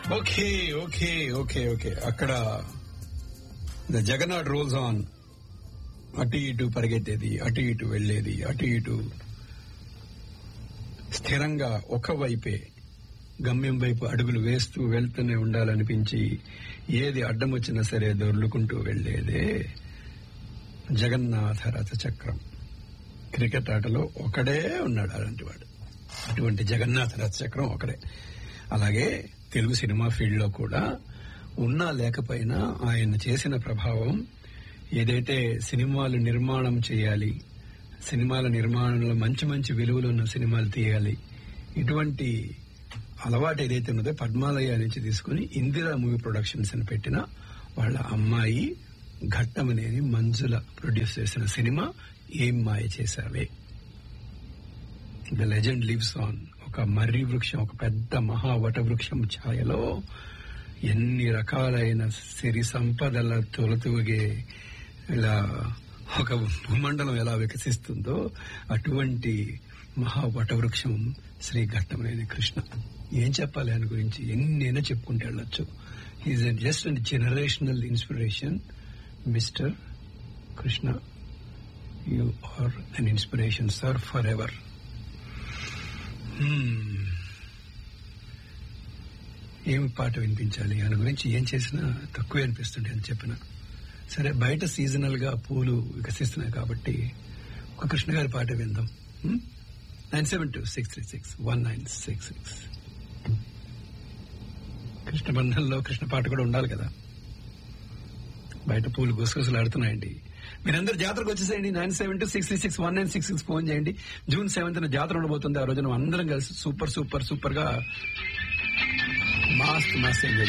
okay okay okay okay అక్కడ the Jagannath rolls on అటు ఇటు పరిగెత్తేది అటు ఇటు వెళ్లేది అటు ఇటు స్థిరంగా ఒక వైపే గమ్యం వైపు అడుగులు వేస్తూ వెళ్తూనే ఉండాలనిపించి ఏది అడ్డం వచ్చినా సరే దొర్లుకుంటూ వెళ్లేదే జగన్నాథ రథ చక్రం క్రికెట్ ఆటలో ఒకడే ఉన్నాడు అలాంటి వాడు అటువంటి జగన్నాథ రథ చక్రం ఒకడే అలాగే తెలుగు సినిమా ఫీల్డ్ లో కూడా ఉన్నా లేకపోయినా ఆయన చేసిన ప్రభావం ఏదైతే సినిమాలు నిర్మాణం చేయాలి సినిమాల నిర్మాణంలో మంచి మంచి విలువలు ఉన్న సినిమాలు తీయాలి ఇటువంటి అలవాటు ఏదైతే ఉన్నదో పద్మాలయ నుంచి తీసుకుని ఇందిరా మూవీ ప్రొడక్షన్స్ అని పెట్టిన వాళ్ళ అమ్మాయి ఘట్టం అనేది మంజుల ప్రొడ్యూస్ చేసిన సినిమా Ye Maaya Chesave the legend lives on ఒక మర్రి వృక్షం ఒక పెద్ద మహావట వృక్షం ఛాయలో ఎన్ని రకాలైన సిరి సంపదల తొలతూగే ఇలా ఒక భూమండలం ఎలా వికసిస్తుందో అటువంటి మహావట వృక్షం శ్రీ ఘట్టమనేని కృష్ణ ఏం చెప్పాలి ఆయన గురించి ఎన్నైనా చెప్పుకుంటూ వెళ్ళొచ్చు is just and generational inspiration mister Krishna you are an inspiration sir forever ఏమి పాట వినిపించాలి ఆయన గురించి ఏం చేసినా తక్కువే అనిపిస్తుండే అని చెప్పిన సరే బయట సీజనల్ గా పూలు వికసిస్తున్నాయి కాబట్టి ఒక కృష్ణ గారి పాట విందాం nine seven two six three six one nine six six Krishna బంధంలో కృష్ణ పాట కూడా ఉండాలి కదా బయట పూలు గుసగుసలు ఆడుతున్నాయండి మీరందరూ జాతరకు వచ్చేసేయండి nine seven two six three six one nine six six phone చేయండి జూన్ సెవెంత్ జాతర ఉండబోతుంది ఆ రోజున అందరం కలిసి సూపర్ సూపర్ సూపర్ గా మాస్ మాస్ ఎంజాయ్